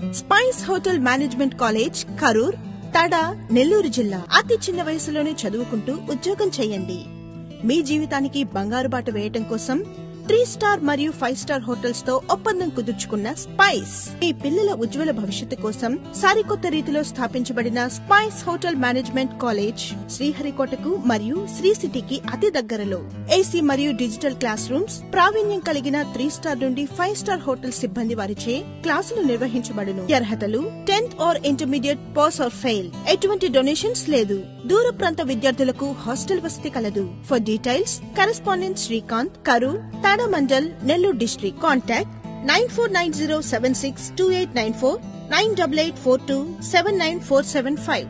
spice hotel management college Karur Tada Nellore జిల్లా అతి చిన్న వయసులోనే చదువుకుంటూ ఉద్యోగం చేయండి మీ జీవితానికి బంగారు బాట వేయటం కోసం త్రీ స్టార్ మరియు ఫైవ్ స్టార్ హోటల్స్ తో ఒప్పందం కుదుర్చుకున్న స్పైస్ మీ పిల్లల ఉజ్వల భవిష్యత్తు కోసం సరికొత్త రీతిలో స్థాపించబడిన స్పైస్ హోటల్ మేనేజ్మెంట్ కాలేజ్ శ్రీహరికోటకు మరియు శ్రీ సిటీకి అతి దగ్గరలో ఏసీ మరియు డిజిటల్ క్లాస్ రూమ్స్ ప్రావీణ్యం కలిగిన త్రీ స్టార్ నుండి ఫైవ్ స్టార్ హోటల్ సిబ్బంది వారిచే క్లాసులు నిర్వహించబడును అర్హతలు tenth or intermediate pass or fail ఎటువంటి డొనేషన్స్ లేదు దూర ప్రాంత విద్యార్థులకు హాస్టల్ వసతి కలదు for details correspondent Srikanth Karur Tadamandal Nellore district contact nine four nine zero seven six two eight nine four nine double eight four two seven nine four seven five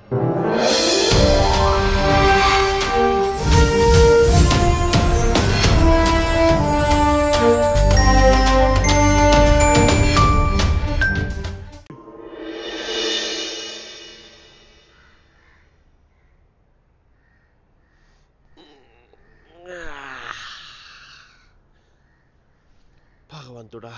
భగవంతుడా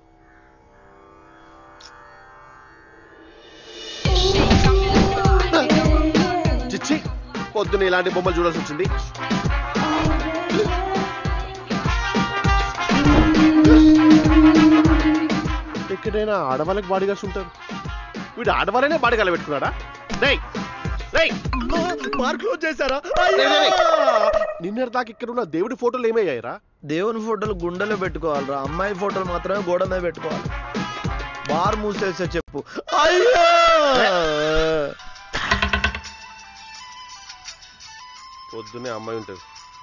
చిచ్చి పొద్దున ఇలాంటి బొమ్మలు చూడాల్సి వచ్చింది ఎక్కడైనా ఆడవాళ్ళకి బాడీ గార్డ్స్ ఉంటారు వీడు ఆడవాళ్ళనే బాడీ గార్డ్ పెట్టుకున్నాడా రేయ్ రేయ్ పార్క్ క్లోజ్ చేశారా నిన్నటి దాకా ఇక్కడ ఉన్న దేవుడి ఫోటోలు ఏమయ్యాయిరా దేవుని ఫోటోలు గుండెలో పెట్టుకోవాలిరా అమ్మాయి ఫోటోలు మాత్రమే గోడ మీద పెట్టుకోవాలి బార్ మూసేసే చెప్పు అయ్యో పొద్దునే అమ్మాయి ఉంటుంది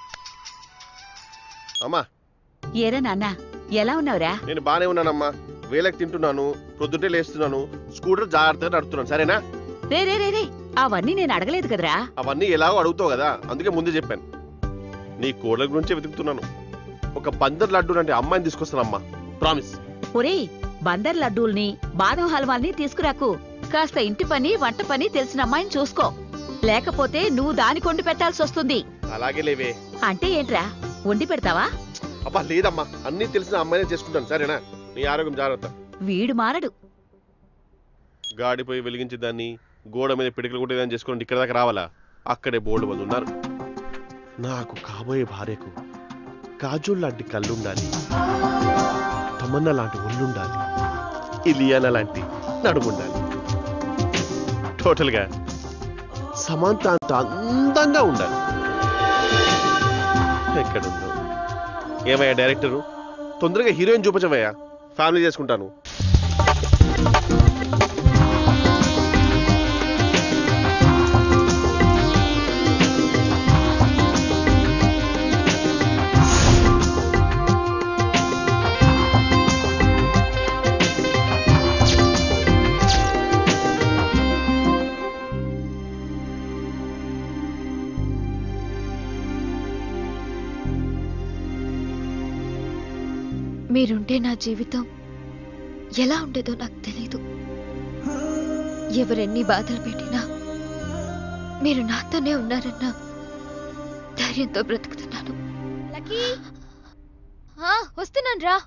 అమ్మా ఏరా నాన్న ఎలా ఉన్నావురా నేను బానే ఉన్నానమ్మా వేలకు తింటున్నాను ప్రొద్దుటే లేస్తున్నాను స్కూటర్ జాగ్రత్తగా నడుపుతున్నాను సరేనా రే రే రే రే అవన్నీ నేను అడగలేదు కదరా అవన్నీ ఎలాగో అడుగుతావు కదా అందుకే ముందే చెప్పాను నీ కోడల గురించే వెతుకుతున్నాను ఒక పందర్ లడ్డు లాంటి అమ్మాయిని తీసుకొస్తానమ్మా ప్రామిస్ ఒరేయ్ బందర్ లడ్డూల్ని బాదం హల్వాల్ని తీసుకురాకు కాస్త ఇంటి పని వంట పని తెలిసిన అమ్మాయిని చూసుకో లేకపోతే నువ్వు దాని కొండి పెట్టాల్సి వస్తుంది అలాగే లేవే అంటే ఏంట్రా వండి పెడతావా అబ్బా లేదమ్మా అన్నీ తెలిసిన అమ్మాయినే చేసుకుంటాను సరేనా నీ ఆరోగ్యం జాగ్రత్త వీడు మారడు గాడిపోయి వెలిగించి దాన్ని గోడ మీద పిడికలు కొట్టేదాన్ని చేసుకోండి ఇక్కడ దాకా రావాలా అక్కడే బోర్డు మంది ఉన్నారు నాకు కాబోయే భార్యకు కాజోల్ లాంటి కళ్ళుండాలి తమన్నా లాంటి ఒళ్ళుండాలి ఇలియానా లాంటి నడుముండాలి టోటల్గా సమంత అంత అందంగా ఉండాలి ఎక్కడుందో ఏమయ్యా డైరెక్టరు తొందరగా హీరోయిన్ చూపించవయ్యా ఫ్యామిలీ చేసుకుంటాను మీరుంటే నా జీవితం ఎలా ఉండేదో నాకు తెలీదు ఎవరెన్ని బాధలు పెట్టినా మీరు నాతోనే ఉన్నారన్న ధైర్యంతో బ్రతుకుతున్నాను వస్తున్నాను రా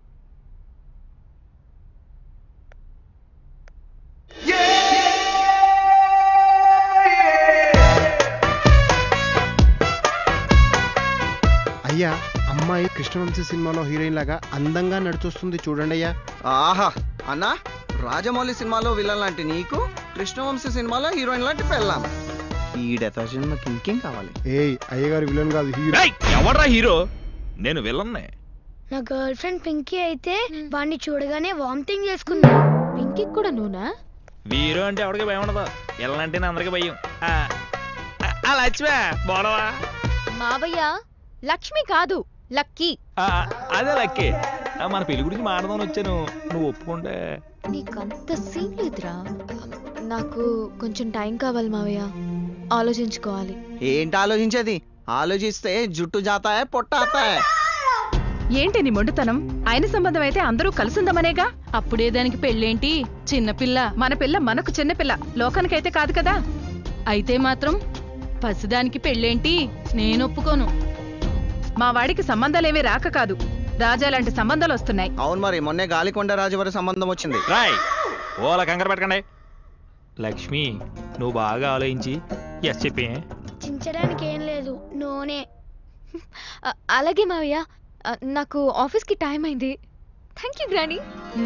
అయ్యా అమ్మాయి కృష్ణవంశీ సినిమాలో హీరోయిన్ లాగా అందంగా నడుచొస్తుంది చూడండి అయ్యా ఆహా అన్నా రాజమౌళి సినిమాలో విలన్ లాంటి నీకు కృష్ణవంశీ సినిమాలో హీరోయిన్ లాంటి పెళ్ళాం ఈ డెత సినిమాకి ఇంకేం కావాలి ఏయ్ అయ్యగారు విలన్ కాదు హీరో ఎవడ్రా హీరో నేను విలన్నే నా గర్ల్ ఫ్రెండ్ పింకీ అయితే వాడిని చూడగానే వామిటింగ్ చేసుకుంది పింకీ కూడా నువ్వునా వీరు అంటే ఎవరికి భయం ఉండదు విలన్ అంటేనే అందరికి భయం ఆ, ఆ, ఆ లక్ష్మే బోడవా మావయ్య లక్ష్మి కాదు లక్కీ ఆ, అదే లక్కి ఆ, మన పెళ్లి గురించి మాట్లాడదామని వచ్చాను నువ్వు ఒప్పుకుంటే నీకంత సీన్ లేదురా నాకు కొంచెం టైం కావాలి మావయ్య ఆలోచించుకోవాలి ఏంటి ఆలోచించేది ఆలోచిస్తే జుట్టు జాతాయే పొట్ట ఆతాయే ఏంటి నీ మొండితనం ఆయన సంబంధం అయితే అందరూ కలిసిందమనేగా అప్పుడే దానికి పెళ్ళేంటి చిన్నపిల్ల మన పిల్ల మనకు చిన్నపిల్ల లోకానికైతే కాదు కదా అయితే మాత్రం పసిదానికి పెళ్ళేంటి నేను ఒప్పుకోను మా వాడికి సంబంధాలేమీ రాక కాదు రాజా లాంటి సంబంధాలు వస్తున్నాయి అవును మరి మొన్నే గాలికొండ రాజు వారి సంబంధం వచ్చింది రాయ్ ఓలా కంగారు పెట్టకండి లక్ష్మి నువ్వు బాగా ఆలోచించి ఎస్ చెప్పి చించడానికి ఏం లేదు నూనె అ- అలాగే మావయ్య అ, నాకు ఆఫీస్కి టైం అయింది థ్యాంక్ యూ గ్రానీ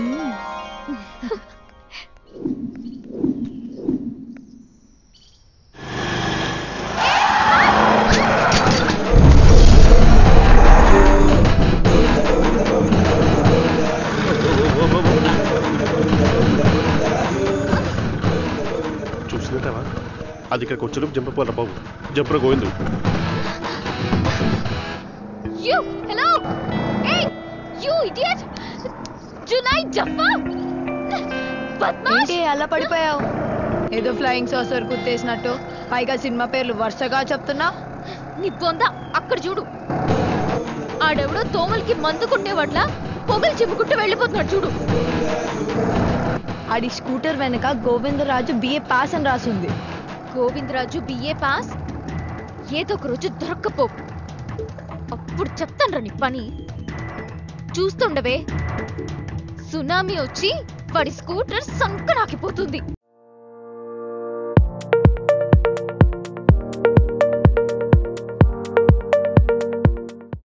చూసినట్టవా అది ఇక్కడికి వచ్చేలోపు జంపపోరా బాబు జంపర గోవిందు యూ హలో ఏయ్ యూ ఇడియట్ జునై జఫా బద్మాష్ ఏంటి అలా పడిపోయావు ఏదో ఫ్లయింగ్ సాసర్ గుర్తేసినట్టు పైగా సినిమా పేర్లు వరుసగా చెప్తున్నా నీ బొంద అక్కడ చూడు ఆడెవడో తోమలకి మందు కొట్టేవాడ్ల పొగలు చిమ్ముకుంటూ వెళ్ళిపోతున్నాడు చూడు ఆడి స్కూటర్ వెనక గోవిందరాజు బిఏ పాస్ అని రాసుంది గోవిందరాజు బిఏ పాస్ ఏదో ఒక రోజు దొరక్కపో అప్పుడు చెప్తాను నీ పని చూస్తుండవే సునామీ వచ్చి వాడి స్కూటర్ సంకనాకిపోతుంది